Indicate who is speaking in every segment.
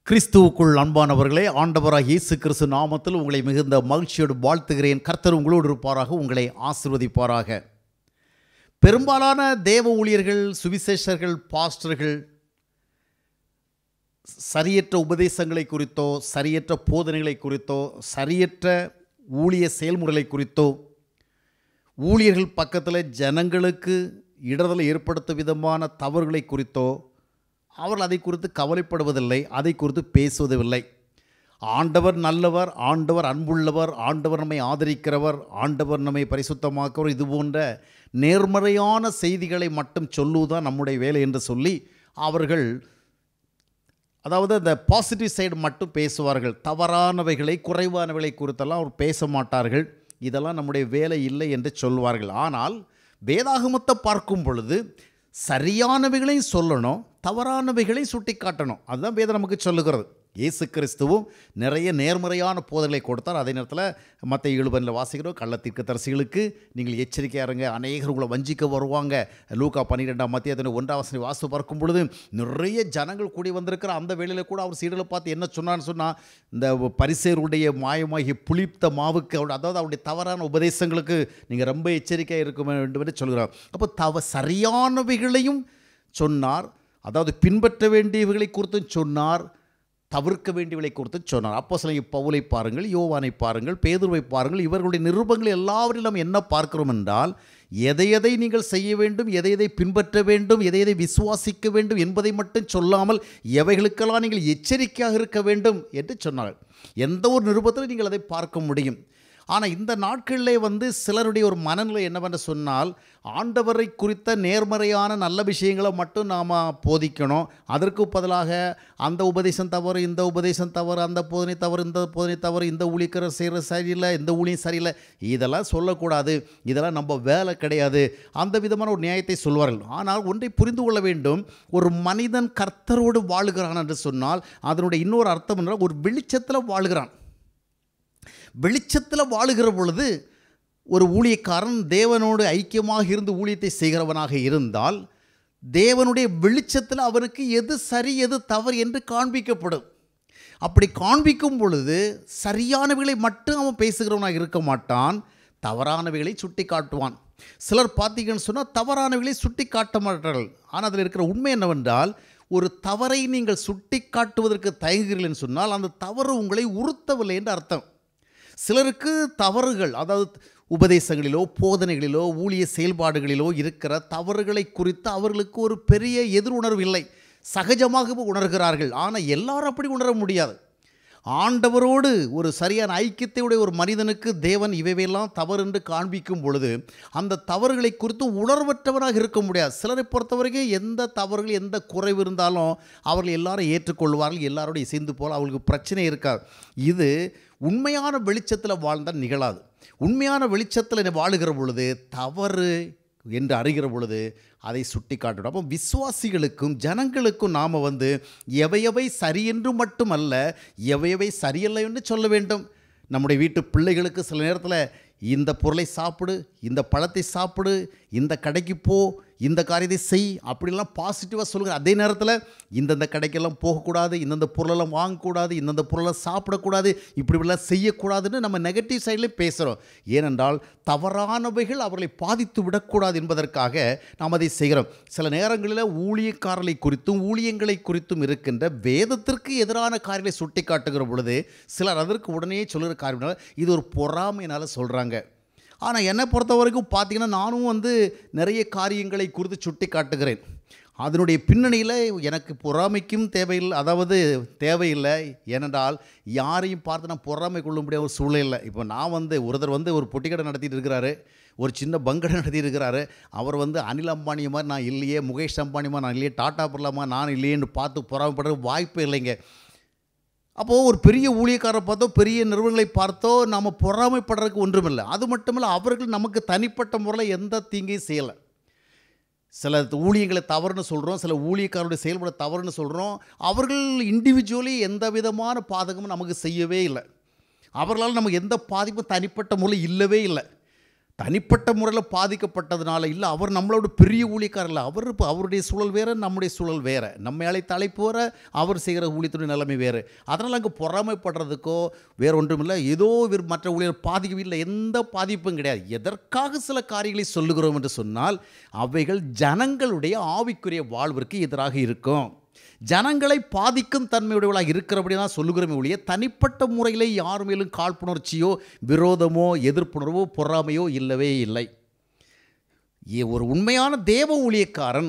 Speaker 1: கிறிஸ்துவுக்குள் அன்பானவர்களே ஆண்டவராக இயேசு கிறிஸ்து நாமத்தில் உங்களை மிகுந்த மகிழ்ச்சியோடு வாழ்த்துகிறேன் கர்த்தர் உங்களோடு இருப்பாராக உங்களை ஆசிர்வதிப்பாராக பெரும்பாலான தேவ ஊழியர்கள் சுவிசேஷர்கள் பாஸ்டர்கள் சரியற்ற உபதேசங்களை குறித்தோ சரியற்ற போதனைகளை குறித்தோ சரியற்ற ஊழிய செயல்முறைகளை குறித்தோ ஊழியர்கள் பக்கத்தில் ஜனங்களுக்கு இடர்தலை ஏற்படுத்தும் விதமான தவறுகளை குறித்தோ அவர்கள் அதை குறித்து கவலைப்படுவதில்லை அதை குறித்து பேசுவதில்லை ஆண்டவர் நல்லவர் ஆண்டவர் அன்புள்ளவர் ஆண்டவர் நம்மை ஆதரிக்கிறவர் ஆண்டவர் நம்மை பரிசுத்தமாக்கிறவர் இது போன்ற நேர்மறையான செய்திகளை மட்டும் சொல்லுவதுதான் நம்முடைய வேலை என்று சொல்லி அவர்கள் அதாவது அந்த பாசிட்டிவ் சைடு மட்டும் பேசுவார்கள் தவறானவைகளை குறைவானவைகளை குறித்தெல்லாம் அவர் பேச மாட்டார்கள் இதெல்லாம் நம்முடைய வேலை இல்லை என்று சொல்வார்கள் ஆனால் வேதாகமத்தை பார்க்கும் பொழுது சரியானவைகளையும் சொல்லணும் தவறானவைகளை சுட்டி காட்டணும் அதுதான் வேதம் நமக்கு சொல்லுகிறது இயேசு கிறிஸ்துவும் நிறைய நேர்மறையான போதனை கொடுத்தார் அதே நேரத்தில் மற்ற இழுபனில் வாசிக்கிறோம் கள்ளத்திற்கு தரிசிகளுக்கு நீங்கள் எச்சரிக்கையாக இருங்க அநேகர் உங்களை வஞ்சிக்க வருவாங்க லூக்கா பன்னிரெண்டாம் மத்திய அதனை ஒன்றாம் வசதி வாசு பார்க்கும் பொழுது நிறைய ஜனங்கள் கூடி வந்திருக்கிற அந்த வேளையில் கூட அவர் சீடலை பார்த்து என்ன சொன்னான்னு சொன்னால் இந்த பரிசேருடைய மாயமாகிய புளித்த மாவுக்கு அவருடைய அதாவது அவருடைய தவறான உபதேசங்களுக்கு நீங்கள் ரொம்ப எச்சரிக்கையாக இருக்க வேண்டும் என்று சொல்கிறார் அப்போ தவ சரியானவைகளையும் சொன்னார் அதாவது பின்பற்ற வேண்டியவைகளை குறித்தும் சொன்னார் தவிர்க்க வேண்டியவளை குறித்து சொன்னார் அப்போ சில பவுலை பாருங்கள் யோவானை பாருங்கள் பேதுருவை பாருங்கள் இவர்களுடைய நிருபங்கள் எல்லாவற்றிலும் நாம் என்ன பார்க்கிறோம் என்றால் எதை எதை நீங்கள் செய்ய வேண்டும் எதை எதை பின்பற்ற வேண்டும் எதை எதை விசுவாசிக்க வேண்டும் என்பதை மட்டும் சொல்லாமல் எவைகளுக்கெல்லாம் நீங்கள் எச்சரிக்கையாக இருக்க வேண்டும் என்று சொன்னார்கள் எந்த ஒரு நிருபத்திலும் நீங்கள் அதை பார்க்க முடியும் ஆனால் இந்த நாட்களிலே வந்து சிலருடைய ஒரு மனநிலை என்னவென்று சொன்னால் ஆண்டவரை குறித்த நேர்மறையான நல்ல விஷயங்களை மட்டும் நாம் போதிக்கணும் அதற்கு பதிலாக அந்த உபதேசம் தவறு இந்த உபதேசம் தவறு அந்த போதனை தவறு இந்த போதனை தவறு இந்த ஊழியக்கிற செய்கிற சரியில்லை இந்த ஊழியம் சரியில்லை இதெல்லாம் சொல்லக்கூடாது இதெல்லாம் நம்ம வேலை கிடையாது அந்த விதமான ஒரு நியாயத்தை சொல்வார்கள் ஆனால் ஒன்றை புரிந்து கொள்ள வேண்டும் ஒரு மனிதன் கர்த்தரோடு வாழுகிறான் என்று சொன்னால் அதனுடைய இன்னொரு அர்த்தம் என்றால் ஒரு வெளிச்சத்தில் வாழுகிறான் வெளிச்சத்தில் வாழுகிற பொழுது ஒரு ஊழியக்காரன் தேவனோடு ஐக்கியமாக இருந்து ஊழியத்தை செய்கிறவனாக இருந்தால் தேவனுடைய வெளிச்சத்தில் அவனுக்கு எது சரி எது தவறு என்று காண்பிக்கப்படும் அப்படி காண்பிக்கும் பொழுது சரியானவைகளை மட்டும் அவன் பேசுகிறவனாக இருக்க மாட்டான் தவறானவைகளை சுட்டி காட்டுவான் சிலர் பார்த்தீங்கன்னு சொன்னால் தவறானவைகளை சுட்டி காட்ட மாட்டார்கள் ஆனால் அதில் இருக்கிற உண்மை என்னவென்றால் ஒரு தவறை நீங்கள் சுட்டி காட்டுவதற்கு தயங்குகிறீர்கள் சொன்னால் அந்த தவறு உங்களை உறுத்தவில்லை என்று அர்த்தம் சிலருக்கு தவறுகள் அதாவது உபதேசங்களிலோ போதனைகளிலோ ஊழிய செயல்பாடுகளிலோ இருக்கிற தவறுகளை குறித்து அவர்களுக்கு ஒரு பெரிய எதிர் இல்லை சகஜமாக உணர்கிறார்கள் ஆனால் எல்லாரும் அப்படி உணர முடியாது ஆண்டவரோடு ஒரு சரியான ஐக்கியத்தையுடைய ஒரு மனிதனுக்கு தேவன் இவையெல்லாம் தவறு என்று காண்பிக்கும் பொழுது அந்த தவறுகளை குறித்து உணர்வற்றவராக இருக்க முடியாது சிலரை பொறுத்தவரைக்கும் எந்த தவறுகள் எந்த குறைவு இருந்தாலும் அவர்கள் எல்லாரும் ஏற்றுக்கொள்வார்கள் எல்லாரோட இசைந்து போல் அவர்களுக்கு பிரச்சனை இருக்காது இது உண்மையான வெளிச்சத்தில் வாழ்ந்தால் நிகழாது உண்மையான வெளிச்சத்தில் வாழுகிற பொழுது தவறு என்று அறிகிற பொழுது அதை சுட்டி காட்டணும் அப்போ விசுவாசிகளுக்கும் ஜனங்களுக்கும் நாம் வந்து எவையவை சரி என்று மட்டுமல்ல எவையவை சரியல்ல என்று சொல்ல வேண்டும் நம்முடைய வீட்டு பிள்ளைகளுக்கு சில நேரத்தில் இந்த பொருளை சாப்பிடு இந்த பழத்தை சாப்பிடு இந்த கடைக்கு போ இந்த காரியத்தை செய் அப்படிலாம் பாசிட்டிவாக சொல்லுங்க அதே நேரத்தில் இந்தந்த கடைக்கெல்லாம் போகக்கூடாது இந்தந்த பொருளெல்லாம் வாங்கக்கூடாது இந்தந்த பொருளை சாப்பிடக்கூடாது இப்படிலாம் செய்யக்கூடாதுன்னு நம்ம நெகட்டிவ் சைட்லேயும் பேசுகிறோம் ஏனென்றால் தவறானவைகள் அவர்களை பாதித்து விடக்கூடாது என்பதற்காக நாம் அதை செய்கிறோம் சில நேரங்களில் ஊழியக்காரர்களை குறித்தும் ஊழியங்களை குறித்தும் இருக்கின்ற வேதத்திற்கு எதிரான காரியங்களை சுட்டி காட்டுகிற பொழுது சிலர் அதற்கு உடனே சொல்லுகிற காரியம் இது ஒரு பொறாமையினால் சொல்கிறாங்க ஆனால் என்னை பொறுத்த வரைக்கும் பார்த்தீங்கன்னா நானும் வந்து நிறைய காரியங்களை குறித்து சுட்டி காட்டுகிறேன் அதனுடைய பின்னணியில் எனக்கு பொறாமைக்கும் தேவையில்லை அதாவது தேவையில்லை ஏனென்றால் யாரையும் பார்த்து நான் பொறாமை கொள்ள முடியாத ஒரு சூழ்நிலை இப்போ நான் வந்து ஒருத்தர் வந்து ஒரு பொட்டிக்கடை நடத்திட்டு இருக்கிறாரு ஒரு சின்ன பங்கடை நடத்தி இருக்கிறாரு அவர் வந்து அனில் அம்பானி மாதிரி நான் இல்லையே முகேஷ் அம்பானி மாதிரி நான் இல்லையே டாட்டா பிர்லாமா நான் இல்லையேன்னு பார்த்து பொறாமைப்படுற வாய்ப்பே இல்லைங்க அப்போது ஒரு பெரிய ஊழியக்காரரை பார்த்தோ பெரிய நிறுவனங்களை பார்த்தோ நம்ம பொறாமைப்படுறதுக்கு ஒன்றுமில்லை அது மட்டுமில்லை அவர்கள் நமக்கு தனிப்பட்ட முறையில் எந்த தீங்கையும் செய்யலை சில ஊழியங்களை தவறுன்னு சொல்கிறோம் சில ஊழியக்காரருடைய செயல்பட தவறுன்னு சொல்கிறோம் அவர்கள் இண்டிவிஜுவலி எந்த விதமான பாதகமும் நமக்கு செய்யவே இல்லை அவர்களால் நமக்கு எந்த பாதிப்பும் தனிப்பட்ட முறையில் இல்லவே இல்லை தனிப்பட்ட முறையில் பாதிக்கப்பட்டதுனால இல்லை அவர் நம்மளோட பெரிய ஊழியக்காரர் இல்லை அவர் இப்போ அவருடைய சூழல் வேறு நம்முடைய சூழல் வேறு நம்ம அழைத்த அழைப்பு வேறு அவர் செய்கிற ஊழியத்துடைய நிலைமை வேறு அதனால் அங்கே பொறாமைப்படுறதுக்கோ வேறு ஒன்றும் இல்லை ஏதோ இவர் மற்ற ஊழியர் பாதிக்கவில்லை எந்த பாதிப்பும் கிடையாது எதற்காக சில காரியங்களை சொல்லுகிறோம் என்று சொன்னால் அவைகள் ஜனங்களுடைய ஆவிக்குரிய வாழ்விற்கு எதிராக இருக்கும் ஜனங்களை பாதிக்கும் தன்மையுடையவளாக இருக்கிறபடி தான் சொல்லுகிறோமே ஒழிய தனிப்பட்ட முறையில் யார் மேலும் காழ்ப்புணர்ச்சியோ விரோதமோ எதிர்ப்புணர்வோ பொறாமையோ இல்லவே இல்லை ஏ- ஒரு உண்மையான தேவ ஊழியக்காரன்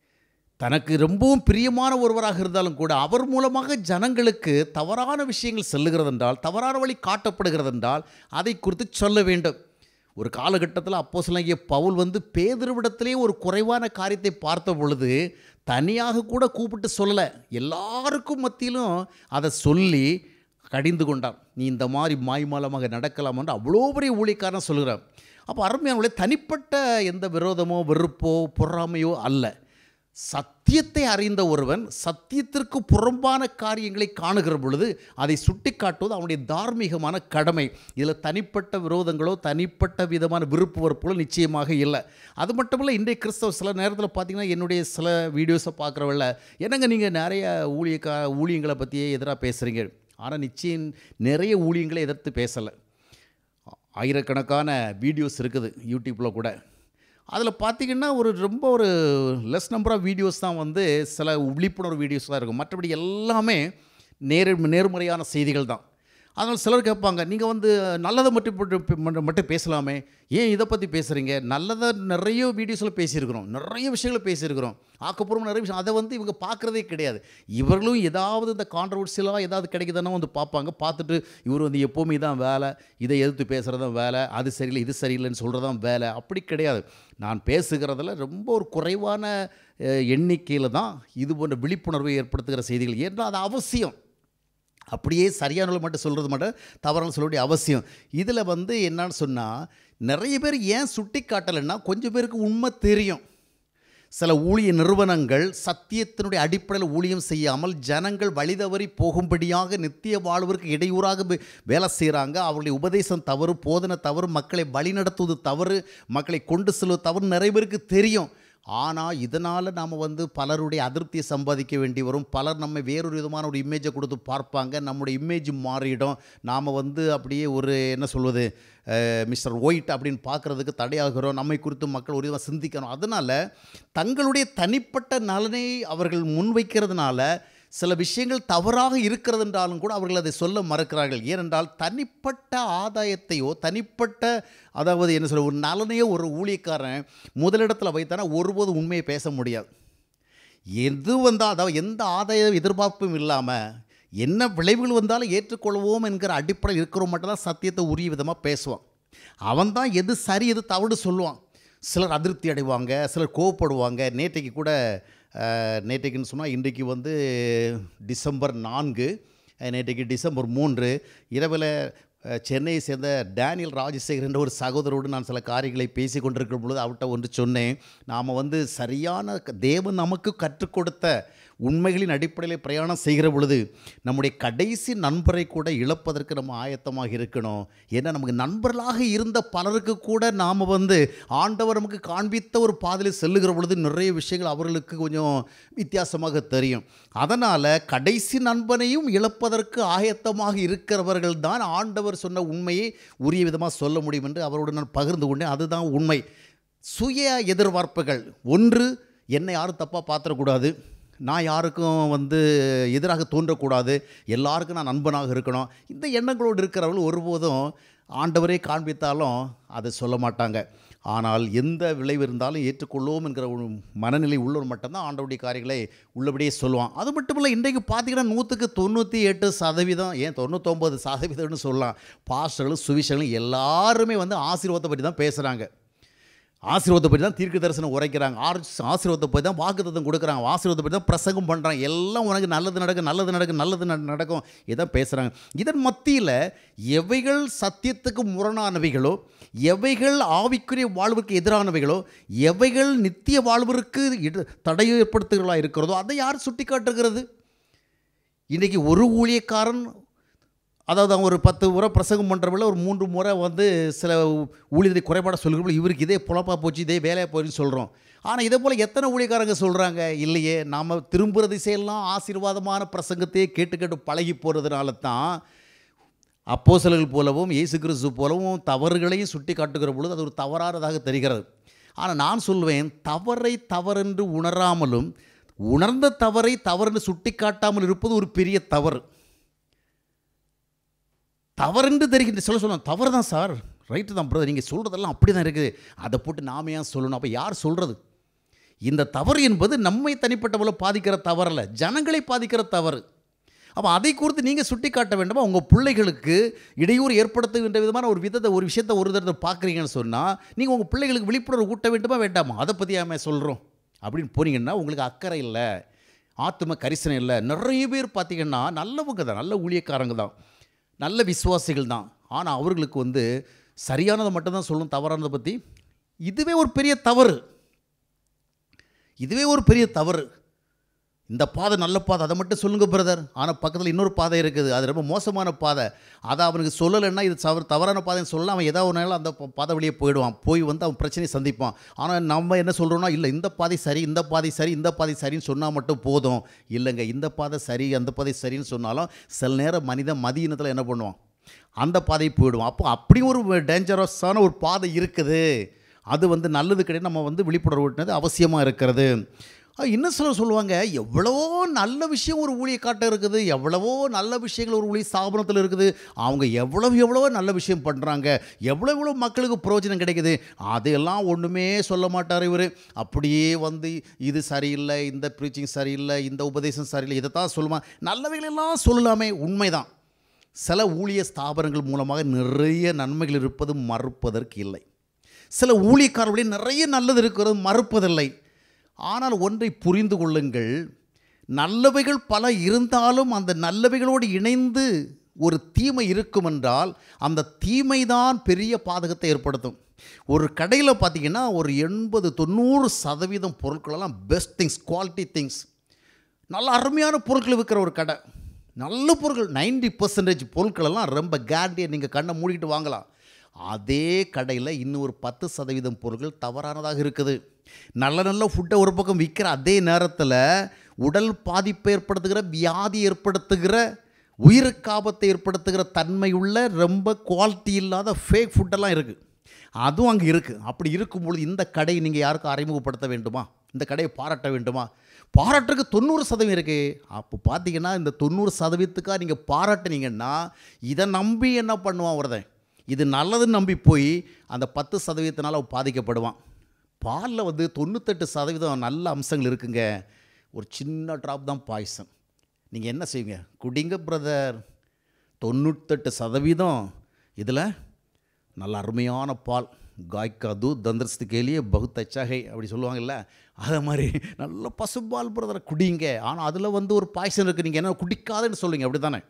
Speaker 1: தனக்கு ரொம்பவும் பிரியமான ஒருவராக இருந்தாலும் கூட அவர் மூலமாக ஜனங்களுக்கு தவறான விஷயங்கள் செல்லுகிறது என்றால் தவறான வழி காட்டப்படுகிறது என்றால் அதை குறித்து சொல்ல வேண்டும் ஒரு காலகட்டத்தில் அப்போ சிலங்கிய பவுல் வந்து பேதுருவிடத்திலே ஒரு குறைவான காரியத்தை பார்த்த பொழுது தனியாக கூட கூப்பிட்டு சொல்லலை எல்லாருக்கும் மத்தியிலும் அதை சொல்லி கடிந்து கொண்டான் நீ இந்த மாதிரி மாய்மாலமாக நடக்கலாம் என்று அவ்வளோ பெரிய ஊழியக்காரன் சொல்கிறான் அப்போ அருமையானவர்களே தனிப்பட்ட எந்த விரோதமோ வெறுப்போ பொறாமையோ அல்ல சத்தியத்தை அறிந்த ஒருவன் சத்தியத்திற்கு புறம்பான காரியங்களை காணுகிற பொழுது அதை சுட்டிக்காட்டுவது அவனுடைய தார்மீகமான கடமை இதில் தனிப்பட்ட விரோதங்களோ தனிப்பட்ட விதமான விருப்பு வெறுப்புகளோ நிச்சயமாக இல்லை அது மட்டும் இல்லை இன்றைய கிறிஸ்தவ சில நேரத்தில் பார்த்தீங்கன்னா என்னுடைய சில வீடியோஸை பார்க்குறவங்கள என்னங்க நீங்கள் நிறைய ஊழியக்கா ஊழியங்களை பற்றியே எதிராக பேசுகிறீங்க ஆனால் நிச்சயம் நிறைய ஊழியங்களை எதிர்த்து பேசலை ஆயிரக்கணக்கான வீடியோஸ் இருக்குது யூடியூப்பில் கூட அதில் பார்த்தீங்கன்னா ஒரு ரொம்ப ஒரு லெஸ் நம்பர் ஆஃப் வீடியோஸ் தான் வந்து சில விழிப்புணர்வு வீடியோஸ் தான் இருக்கும் மற்றபடி எல்லாமே நேர் நேர்மறையான செய்திகள் தான் அதனால் சிலர் கேட்பாங்க நீங்கள் வந்து நல்லதை மட்டும் போட்டு மட்டும் மட்டும் பேசலாமே ஏன் இதை பற்றி பேசுகிறீங்க நல்லதை நிறைய வீடியோஸில் பேசியிருக்கிறோம் நிறைய விஷயங்களை பேசியிருக்கிறோம் ஆக்கப்பூர்வம் நிறைய விஷயம் அதை வந்து இவங்க பார்க்குறதே கிடையாது இவர்களும் ஏதாவது இந்த கான்ட்ரவர்சியலாக ஏதாவது கிடைக்குதுன்னா வந்து பார்ப்பாங்க பார்த்துட்டு இவர் வந்து எப்போவுமே இதான் வேலை இதை எதிர்த்து பேசுகிறது தான் வேலை அது சரியில்லை இது சரியில்லைன்னு சொல்கிறது தான் வேலை அப்படி கிடையாது நான் பேசுகிறதுல ரொம்ப ஒரு குறைவான எண்ணிக்கையில் தான் இது போன்ற விழிப்புணர்வை ஏற்படுத்துகிற செய்திகள் ஏன்னா அது அவசியம் அப்படியே சரியானவர்கள் மட்டும் சொல்கிறது மட்டும் தவறான சொல்ல வேண்டிய அவசியம் இதில் வந்து என்னன்னு சொன்னால் நிறைய பேர் ஏன் சுட்டி காட்டலைன்னா கொஞ்சம் பேருக்கு உண்மை தெரியும் சில ஊழிய நிறுவனங்கள் சத்தியத்தினுடைய அடிப்படையில் ஊழியம் செய்யாமல் ஜனங்கள் வழிதவறி போகும்படியாக நித்திய வாழ்விற்கு இடையூறாக வே- வேலை செய்கிறாங்க அவருடைய உபதேசம் தவறு போதனை தவறு மக்களை வழிநடத்துவது தவறு மக்களை கொண்டு செல்வது தவறு நிறைய பேருக்கு தெரியும் ஆனால் இதனால் நாம் வந்து பலருடைய அதிருப்தியை சம்பாதிக்க வேண்டி வரும் பலர் நம்ம வேறொரு விதமான ஒரு இமேஜை கொடுத்து பார்ப்பாங்க நம்முடைய இமேஜ் மாறிடும் நாம் வந்து அப்படியே ஒரு என்ன சொல்வது மிஸ்டர் ஒயிட் அப்படின்னு பார்க்குறதுக்கு தடையாகிறோம் நம்மை குறித்து மக்கள் ஒரு விதமாக சிந்திக்கணும் அதனால் தங்களுடைய தனிப்பட்ட நலனை அவர்கள் முன்வைக்கிறதுனால சில விஷயங்கள் தவறாக இருக்கிறது என்றாலும் கூட அவர்கள் அதை சொல்ல மறக்கிறார்கள் ஏனென்றால் தனிப்பட்ட ஆதாயத்தையோ தனிப்பட்ட அதாவது என்ன சொல்ல ஒரு நலனையோ ஒரு ஊழியக்காரன் முதலிடத்தில் வைத்தானா ஒருபோதும் உண்மையை பேச முடியாது எது வந்தால் அதாவது எந்த ஆதாய எதிர்பார்ப்பும் இல்லாமல் என்ன விளைவுகள் வந்தாலும் ஏற்றுக்கொள்வோம் என்கிற அடிப்படையில் இருக்கிறவங்க மட்டும்தான் சத்தியத்தை உரிய விதமாக பேசுவான் அவன் தான் எது சரி எது தவறு சொல்லுவான் சிலர் அதிருப்தி அடைவாங்க சிலர் கோவப்படுவாங்க நேற்றைக்கு கூட அஹ், நேற்றைக்குன்னு சொன்னால் இன்றைக்கு வந்து டிசம்பர் நான்கு அஹ், நேற்றைக்கு டிசம்பர் மூன்று இரவில் அஹ், சென்னையை சேர்ந்த டேனியல் ராஜசேகர் என்ற ஒரு சகோதரோடு நான் சில காரியங்களை பேசி கொண்டிருக்கிற பொழுது அவர்கிட்ட ஒன்று சொன்னேன் நாம் வந்து சரியான க- தேவன் நமக்கு கற்றுக் கொடுத்த உண்மைகளின் அடிப்படையில் பிரயாணம் செய்கிற பொழுது நம்முடைய கடைசி நண்பரை கூட இழப்பதற்கு நம்ம ஆயத்தமாக இருக்கணும் ஏன்னா நமக்கு நண்பர்களாக இருந்த பலருக்கு கூட நாம் வந்து ஆண்டவர் நமக்கு காண்பித்த ஒரு பாதையில் செல்லுகிற பொழுது நிறைய விஷயங்கள் அவர்களுக்கு கொஞ்சம் வித்தியாசமாக தெரியும் அதனால் கடைசி நண்பனையும் இழப்பதற்கு ஆயத்தமாக இருக்கிறவர்கள் தான் ஆண்டவர் சொன்ன உண்மையை உரிய விதமாக சொல்ல முடியும் என்று அவரோடு நான் பகிர்ந்து கொண்டேன் அதுதான் உண்மை சுய எதிர்பார்ப்புகள் ஒன்று என்னை யாரும் தப்பாக பார்த்துடக்கூடாது நான் யாருக்கும் வந்து எதிராக தோன்றக்கூடாது எல்லாருக்கும் நான் நண்பனாக இருக்கணும் இந்த எண்ணங்களோடு இருக்கிறவர்கள் ஒருபோதும் ஆண்டவரே காண்பித்தாலும் அதை சொல்ல மாட்டாங்க ஆனால் எந்த விளைவு இருந்தாலும் ஏற்றுக்கொள்வோம் என்கிற ஒரு மனநிலை உள்ளவர் மட்டும்தான் ஆண்டவருடைய காரியங்களை உள்ளபடியே சொல்லுவான் அது மட்டும் இல்லை இன்றைக்கு பார்த்தீங்கன்னா நூற்றுக்கு தொண்ணூற்றி எட்டு சதவீதம் ஏன் தொண்ணூத்தொம்பது சதவீதம்னு சொல்லலாம் பாஸ்டர்களும் சுவிசர்களும் எல்லாருமே வந்து ஆசீர்வாதத்தை பற்றி தான் பேசுகிறாங்க ஆசீர்வாதத்தை பற்றி தான் தீர்க்க தரிசனம் உரைக்கிறாங்க ஆர்ஸ் ஆசீர்வாதத்தை பற்றி தான் வாக்குத்தத்தம் கொடுக்குறாங்க ஆசீர்வாதத்தை பற்றி தான் பிரசங்கம் பண்ணுறாங்க எல்லாம் உனக்கு நல்லது நடக்கும் நல்லது நடக்கும் நல்லது நட- நடக்கும் இதான் பேசுகிறாங்க இதன் மத்தியில் எவைகள் சத்தியத்துக்கு முரணானவைகளோ எவைகள் ஆவிக்குரிய வாழ்வுக்கு எதிரானவைகளோ எவைகள் நித்திய வாழ்விற்கு இட- தடை ஏற்படுத்துகிறதா இருக்கிறதோ அதை யார் சுட்டி காட்டுகிறது இன்றைக்கி ஒரு ஊழியக்காரன் அதாவது அவங்க ஒரு பத்து முறை பிரசங்கம் பண்ணுறவங்கள ஒரு மூன்று முறை வந்து சில ஊழியத்தை குறைபாட சொல்கிறப்போ இவருக்கு இதே புலப்பாக போச்சு இதே வேலையாக போச்சுன்னு சொல்கிறோம் ஆனால் இதே போல் எத்தனை ஊழியக்காரங்க சொல்கிறாங்க இல்லையே நாம் திரும்புகிற திசையெல்லாம் ஆசீர்வாதமான பிரசங்கத்தையே கேட்டு கேட்டு பழகி போகிறதுனால தான் அப்போஸ்தலர்கள் போலவும் இயேசு கிறிஸ்து போலவும் தவறுகளையும் சுட்டி காட்டுகிற பொழுது அது ஒரு தவறானதாக தெரிகிறது ஆனால் நான் சொல்வேன் தவறை தவறென்று உணராமலும் உணர்ந்த தவறை தவறென்று சுட்டி காட்டாமல் இருப்பது ஒரு பெரிய தவறு தவறுன்னு தெரிகின்ற சொல்ல சொல்லணும் தவறு தான் சார் ரைட்டு தான் பிரதர் நீங்கள் சொல்கிறதெல்லாம் அப்படி தான் இருக்குது அதை போட்டு நாம ஏன் சொல்லணும் அப்போ யார் சொல்கிறது இந்த தவறு என்பது நம்மை தனிப்பட்ட போல பாதிக்கிற தவறல்ல ஜனங்களை பாதிக்கிற தவறு அப்போ அதை குறித்து நீங்கள் சுட்டி காட்ட வேண்டுமா உங்கள் பிள்ளைகளுக்கு இடையூறு ஏற்படுத்துகின்ற விதமான ஒரு விதத்தை ஒரு விஷயத்தை ஒரு தடவை பார்க்குறீங்கன்னு சொன்னால் நீங்கள் உங்கள் பிள்ளைகளுக்கு விழிப்புணர்வு ஊட்ட வேண்டுமா வேண்டாமா அதை பற்றி ஏன் சொல்கிறோம் அப்படின்னு போனீங்கன்னா உங்களுக்கு அக்கறை இல்லை ஆத்தும கரிசனை இல்லை நிறைய பேர் பார்த்தீங்கன்னா நல்லவங்க தான் நல்ல ஊழியக்காரங்க தான் நல்ல விசுவாசிகள் தான் ஆனால் அவர்களுக்கு வந்து சரியானதை மட்டும்தான் சொல்லணும் தவறானதை பற்றி இதுவே ஒரு பெரிய தவறு இதுவே ஒரு பெரிய தவறு இந்த பாதை நல்ல பாதை அதை மட்டும் சொல்லுங்க பிரதர் ஆனால் பக்கத்தில் இன்னொரு பாதை இருக்குது அது ரொம்ப மோசமான பாதை அதை அவனுக்கு சொல்லலைன்னா இது தவறு தவறான பாதைன்னு சொல்லலாம் அவன் ஏதாவது ஒரு நாள் அந்த ப- பாதை வழியே போயிடுவான் போய் வந்து அவன் பிரச்சனையை சந்திப்பான் ஆனால் நம்ம என்ன சொல்கிறோம்னா இல்லை இந்த பாதை சரி இந்த பாதை சரி இந்த பாதை சரின்னு சொன்னால் மட்டும் போதும் இல்லைங்க இந்த பாதை சரி அந்த பாதை சரின்னு சொன்னாலும் சில நேரம் மனிதன் மதியினத்தில் என்ன பண்ணுவான் அந்த பாதை போயிடுவான் அப்போ அப்படி ஒரு டேஞ்சரஸான ஒரு பாதை இருக்குது அது வந்து நல்லது கிடையாது நம்ம வந்து விழிப்புணர்வு ஊட்டினது அவசியமாக இருக்கிறது அஹ் இன்னும் சிலர் சொல்லுவாங்க எவ்வளவோ நல்ல விஷயம் ஒரு ஊழிய காட்ட இருக்குது எவ்வளவோ நல்ல விஷயங்கள் ஒரு ஊழிய ஸ்தாபனத்தில் இருக்குது அவங்க எவ்வளவு எவ்வளவோ நல்ல விஷயம் பண்ணுறாங்க எவ்வளோ எவ்வளோ மக்களுக்கு பிரயோஜனம் கிடைக்குது அதையெல்லாம் ஒன்றுமே சொல்ல மாட்டார் இவர் அப்படியே வந்து இது சரியில்லை இந்த ப்ரீச்சிங் சரியில்லை இந்த உபதேசம் சரியில்லை இதை தான் சொல்லுமா நல்லவைகளெல்லாம் சொல்லலாமே உண்மைதான் சில ஊழிய ஸ்தாபனங்கள் மூலமாக நிறைய நன்மைகள் இருப்பது மறுப்பதற்கு இல்லை சில ஊழியக்காரர்களுடைய நிறைய நல்லது இருக்கிறது மறுப்பதில்லை ஆனால் ஒன்றை புரிந்து கொள்ளுங்கள் நல்லவைகள் பல இருந்தாலும் அந்த நல்லவைகளோடு இணைந்து ஒரு தீமை இருக்கும் என்றால் அந்த தீமை தான் பெரிய பாதகத்தை ஏற்படுத்தும் ஒரு கடையில் பார்த்தீங்கன்னா ஒரு எண்பது தொண்ணூறு சதவீதம் பொருட்களெல்லாம் பெஸ்ட் திங்ஸ் குவாலிட்டி திங்ஸ் நல்ல அருமையான பொருட்கள் விற்கிற ஒரு கடை நல்ல பொருட்கள் 90% பர்சன்டேஜ் பொருட்களெல்லாம் ரொம்ப கேரண்டியாக நீங்கள் கண்ணை மூடிட்டு வாங்கலாம் அதே கடையில் இன்னும் ஒரு பத்து சதவீதம் பொருட்கள் தவறானதாக இருக்குது நல்ல நல்ல ஃபுட்டை ஒரு பக்கம் விற்கிற அதே நேரத்தில் உடல் பாதிப்பை ஏற்படுத்துகிற வியாதி ஏற்படுத்துகிற உயிருக்கு ஆபத்தை ஏற்படுத்துகிற தன்மையுள்ள ரொம்ப குவாலிட்டி இல்லாத ஃபேக் ஃபுட்டெல்லாம் இருக்குது அதுவும் அங்கே இருக்குது அப்படி இருக்கும்பொழுது இந்த கடையை நீங்கள் யாருக்கும் அறிமுகப்படுத்த வேண்டுமா இந்த கடையை பாராட்ட வேண்டுமா பாராட்டுறதுக்கு தொண்ணூறு சதவீதம் இருக்குது அப்போ பார்த்தீங்கன்னா இந்த தொண்ணூறு சதவீதத்துக்காக நீங்கள் பாராட்டுனீங்கன்னா இதை நம்பி என்ன பண்ணுவான் ஒருத்தன் இது நல்லதுன்னு நம்பி போய் அந்த பத்து சதவீதத்தினால அவன் பாதிக்கப்படுவான் பாலில் வந்து தொண்ணூத்தெட்டு சதவீதம் நல்ல அம்சங்கள் இருக்குங்க ஒரு சின்ன ட்ராப் தான் பாய்சன் நீங்கள் என்ன செய்வீங்க குடிங்க பிரதர் தொண்ணூத்தெட்டு சதவீதம் இதில் நல்ல அருமையான பால் காய்க்கா தூத் தந்திரஸ்து கேலியே பகுத் அச்சாகை அப்படி சொல்லுவாங்கல்ல அதே மாதிரி நல்ல பசுபால் பிரதரை குடிங்க ஆனால் அதில் வந்து ஒரு பாய்சன் இருக்குது நீங்கள் என்ன குடிக்காதுன்னு சொல்லுவீங்க அப்படி தானே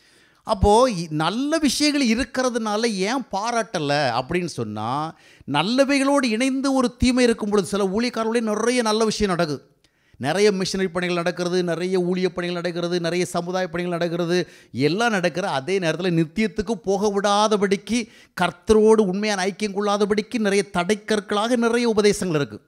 Speaker 1: அப்போது நல்ல விஷயங்கள் இருக்கிறதுனால ஏன் பாராட்டலை அப்படின்னு சொன்னால் நல்லவைகளோடு இணைந்து ஒரு தீமை இருக்கும் பொழுது சில ஊழியக்காரர்களே நிறைய நல்ல விஷயம் நடக்குது நிறைய மிஷனரி பணிகள் நடக்கிறது நிறைய ஊழிய பணிகள் நடக்கிறது நிறைய சமுதாய பணிகள் நடக்கிறது எல்லாம் நடக்கிற அதே நேரத்தில் நித்தியத்துக்கு போக விடாதபடிக்கு கர்த்தரோடு உண்மையான ஐக்கியம் கொள்ளாதபடிக்கு நிறைய தடைக்கற்களாக நிறைய உபதேசங்கள் இருக்குது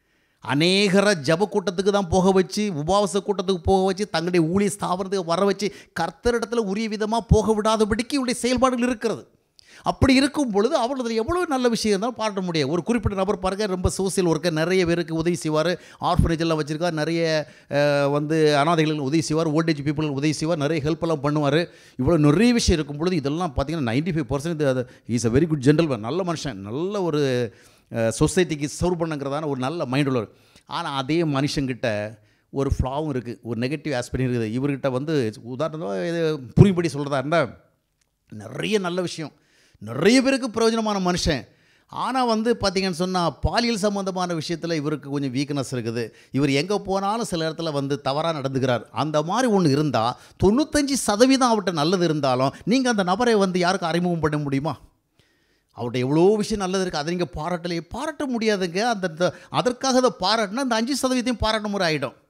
Speaker 1: அநேகரை ஜப கூட்டத்துக்கு தான் போக வச்சு உபவாச கூட்டத்துக்கு போக வச்சு தங்களுடைய ஊழிய ஸ்தாபனத்துக்கு வர வச்சு கர்த்தரிடத்துல உரிய விதமாக போக விடாதபடிக்கு இவருடைய செயல்பாடுகள் இருக்கிறது அப்படி இருக்கும் பொழுது அவர்களது எவ்வளோ நல்ல விஷயம் இருந்தாலும் பாராட்ட முடியாது ஒரு குறிப்பிட்ட நபர் பாருங்க ரொம்ப சோசியல் ஒர்க்கர் நிறைய பேருக்கு உதவி செய்வார் ஆர்ஃபனேஜ் எல்லாம் வச்சுருக்கார் நிறைய அஹ், வந்து அனாதைகளுக்கு உதவி செய்வார் ஓல்டேஜ் பீப்புளுக்கு உதவி செய்வார் நிறைய ஹெல்ப் எல்லாம் பண்ணுவார் இவ்வளோ நிறைய விஷயம் இருக்கும் பொழுது இதெல்லாம் பார்த்தீங்கன்னா நைன்டி ஃபைவ் பர்சன்ட் அது is a very good gentleman நல்ல மனுஷன் நல்ல ஒரு சொசைட்டிக்கு சர்வ் பண்ணுங்கிறதான ஒரு நல்ல மைண்ட் உள்ளவர் ஆனால் அதே மனுஷங்கிட்ட ஒரு ஃப்ளாவும் இருக்குது ஒரு நெகட்டிவ் ஆஸ்பெக்ட் இருக்குது இவர்கிட்ட வந்து உதாரணமாக இது புரியும்படி சொல்கிறதா இருந்தால் நிறைய நல்ல விஷயம் நிறைய பேருக்கு பிரயோஜனமான மனுஷன் ஆனால் வந்து பார்த்தீங்கன்னு சொன்னால் பாலியல் சம்மந்தமான விஷயத்தில் இவருக்கு கொஞ்சம் வீக்னஸ் இருக்குது இவர் எங்கே போனாலும் சில இடத்துல வந்து தவறாக நடந்துக்கிறார் அந்த மாதிரி ஒன்று இருந்தால் தொண்ணூத்தஞ்சு சதவீதம் அவர்கிட்ட நல்லது இருந்தாலும் நீங்கள் அந்த நபரை வந்து யாருக்கும் அறிமுகம் பண்ண முடியுமா அவர்கிட்ட எவ்வளோ விஷயம் நல்லது இருக்குது அதை நீங்கள் பாராட்டலையே பாராட்ட முடியாதுங்க அந்த அந்த- அதற்காக அதை பாராட்டினா அந்த அஞ்சு சதவீதத்தையும் பாராட்ட முறை ஆகிடும்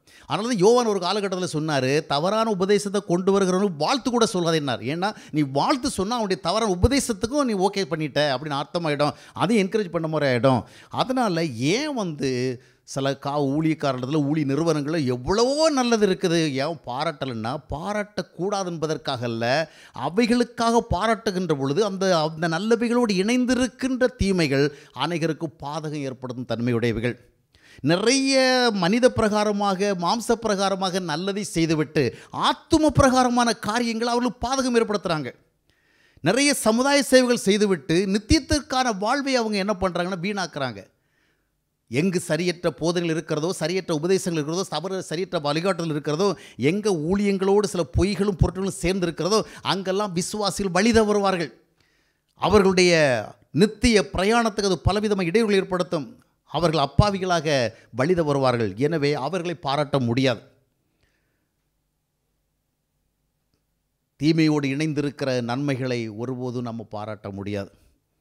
Speaker 1: அதனால தான் யோவான் ஒரு காலகட்டத்தில் சொன்னார் தவறான உபதேசத்தை கொண்டு வருகிறவனுக்கு வாழ்த்து கூட சொல்லாதேன்னார் ஏன்னா நீ வாழ்த்து சொன்னால் அவனுடைய தவறான உபதேசத்துக்கும் நீ ஓகே பண்ணிட்ட அப்படின்னு அர்த்தமாயிடும் அதையும் என்கரேஜ் பண்ண மாதிரி ஆகிடும் அதனால் ஏன் வந்து சில கா ஊழியக்காரத்தில் ஊழிய நிறுவனங்களில் எவ்வளவோ நல்லது இருக்குது ஏன் பாராட்டலைன்னா பாராட்டக்கூடாது என்பதற்காக அல்ல அவைகளுக்காக பாராட்டுகின்ற பொழுது அந்த அந்த நல்லவைகளோடு இணைந்திருக்கின்ற தீமைகள் அனைவருக்கு பாதகம் ஏற்படுத்தும் தன்மையுடையவைகள் நிறைய மனித பிரகாரமாக மாம்ச பிரகாரமாக நல்லதை செய்துவிட்டு ஆத்தும பிரகாரமான காரியங்கள் அவர்களுக்கு பாதகம் ஏற்படுத்துகிறாங்க நிறைய சமுதாய சேவைகள் செய்துவிட்டு நித்தியத்திற்கான வாழ்வை அவங்க என்ன பண்ணுறாங்கன்னா வீணாக்குறாங்க எங்கு சரியற்ற போதனைகள் இருக்கிறதோ சரியற்ற உபதேசங்கள் இருக்கிறதோ தவறு சரியற்ற வழிகாட்டுதல் இருக்கிறதோ எங்கே ஊழியங்களோடு சில பொய்களும் பொருட்களும் சேர்ந்து இருக்கிறதோ அங்கெல்லாம் விசுவாசிகள் வழி தவறுவார்கள் அவர்களுடைய நித்திய பிரயாணத்துக்கு அது பலவிதமாக இடையூறு ஏற்படுத்தும் அவர்கள் அப்பாவிகளாக வழி தவறுவார்கள் எனவே அவர்களை பாராட்ட முடியாது தீமையோடு இணைந்திருக்கிற நன்மைகளை ஒருபோதும் நம்ம பாராட்ட முடியாது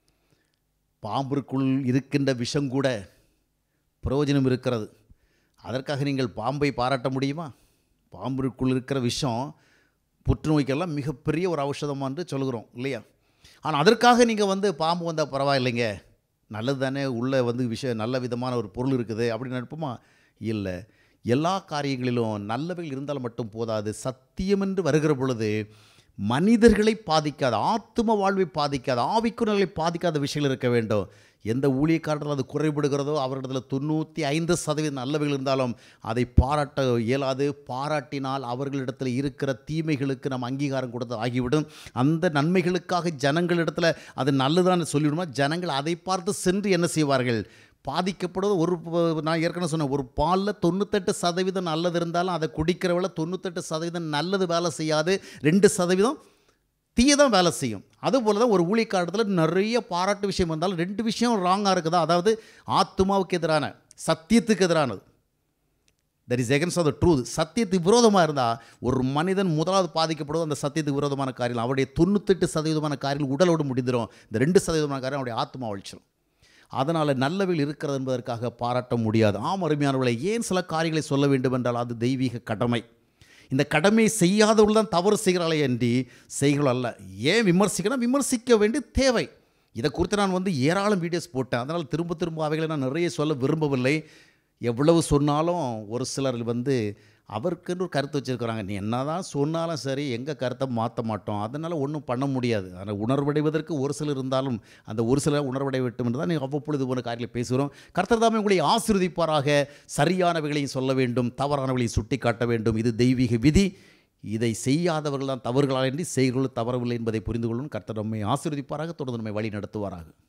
Speaker 1: பாம்பிற்குள் இருக்கின்ற விஷம் கூட பிரயோஜனம் இருக்கிறது அதற்காக நீங்கள் பாம்பை பாராட்ட முடியுமா பாம்பிற்குள் இருக்கிற விஷம் புற்றுநோய்க்கெல்லாம் மிகப்பெரிய ஒரு ஔஷதம் என்று சொல்கிறோம் இல்லையா ஆனால் அதற்காக நீங்கள் வந்து பாம்பு வந்தால் பரவாயில்லைங்க நல்லது தானே உள்ளே வந்து விஷயம் நல்ல விதமான ஒரு பொருள் இருக்குது அப்படின்னு நினைப்போமா இல்லை எல்லா காரியங்களிலும் நல்லவைகள் இருந்தால் மட்டும் போதாது சத்தியம் என்று வருகிற பொழுது மனிதர்களை பாதிக்காத ஆத்தும வாழ்வை பாதிக்காத ஆவிக்குணர்களை பாதிக்காத விஷயங்கள் இருக்க வேண்டும் எந்த ஊழியக்காரர்கள் அது குறைபடுகிறதோ அவர்களிடத்தில் தொண்ணூற்றி ஐந்து சதவீதம் நல்லவைகள் இருந்தாலும் அதை பாராட்ட இயலாது பாராட்டினால் அவர்களிடத்தில் இருக்கிற தீமைகளுக்கு நம்ம அங்கீகாரம் கொடுத்து ஆகிவிடும் அந்த நன்மைகளுக்காக ஜனங்களிடத்தில் அது நல்லதான்னு சொல்லிவிடுமா ஜனங்கள் அதை பார்த்து சென்று என்ன செய்வார்கள் பாதிக்கப்படுவது ஒரு ப- நான் ஏற்கனவே சொன்னேன் ஒரு பாலில் தொண்ணூத்தெட்டு சதவீதம் நல்லது இருந்தாலும் அதை குடிக்கிறவள தொண்ணூத்தெட்டு சதவீதம் நல்லது வேலை செய்யாது ரெண்டு சதவீதம் தீயதான் வேலை செய்யும் அதுபோல தான் ஒரு ஊழியக்காரத்தில் நிறைய பாராட்டு விஷயம் வந்தாலும் ரெண்டு விஷயம் ராங்காக இருக்குதா அதாவது ஆத்மாவுக்கு எதிரான சத்தியத்துக்கு எதிரானது that is against of the truth சத்தியத்துக்கு விரோதமாக இருந்தால் ஒரு மனிதன் முதலாவது பாதிக்கப்படுவது அந்த சத்தியத்துக்கு விரோதமான காரியம் அவருடைய தொண்ணூத்தெட்டு சதவீதமான காரியங்கள் உடலோடு முடிந்துடும் இந்த ரெண்டு சதவீதமான காரியம் அவருடைய ஆத்மா அழிச்சிடும் அதனால் நல்லவில் இருக்கிறது என்பதற்காக பாராட்ட முடியாது ஆம் அருமையானவர்களை ஏன் சில காரியங்களை சொல்ல வேண்டும் என்றால் அது தெய்வீக கடமை இந்த கடமையை செய்யாதவர்கள் தான் தவறு செய்கிறாளே அன்றி செய்கிறோம் அல்ல ஏன் விமர்சிக்கணும் விமர்சிக்க வேண்டிய தேவை இதை குறித்து நான் வந்து ஏராளம் வீடியோஸ் போட்டேன் அதனால் திரும்ப திரும்ப அவைகளை நான் நிறைய சொல்ல விரும்பவில்லை எவ்வளவு சொன்னாலும் ஒரு சிலர் வந்து அவருக்குன்னு ஒரு கருத்து வச்சுருக்கிறாங்க நீ என்ன தான் சொன்னாலும் சரி எங்கள் கருத்தை மாற்ற மாட்டோம் அதனால் ஒன்றும் பண்ண முடியாது ஆனால் உணர்வடைவதற்கு ஒரு சிலர் இருந்தாலும் அந்த ஒரு சிலர் உணர்வடைய வேண்டும் என்று தான் நீ அவ்வப்பொழுது போன காரியங்களை பேசுகிறோம் கர்த்தர் தாமே உங்களை ஆசீர்வதிப்பாராக சரியானவைகளையும் சொல்ல வேண்டும் தவறானவைகளையும் சுட்டி காட்ட வேண்டும் இது தெய்வீக விதி இதை செய்யாதவர்கள் தான் தவறுகளாக செய்கிறவர்கள் தவறவில்லை என்பதை புரிந்து கொள்ளும் கர்த்தர் நம்மை ஆசீர்வதிப்பாராக தொடர்ந்து நம்மை வழி நடத்துவாராக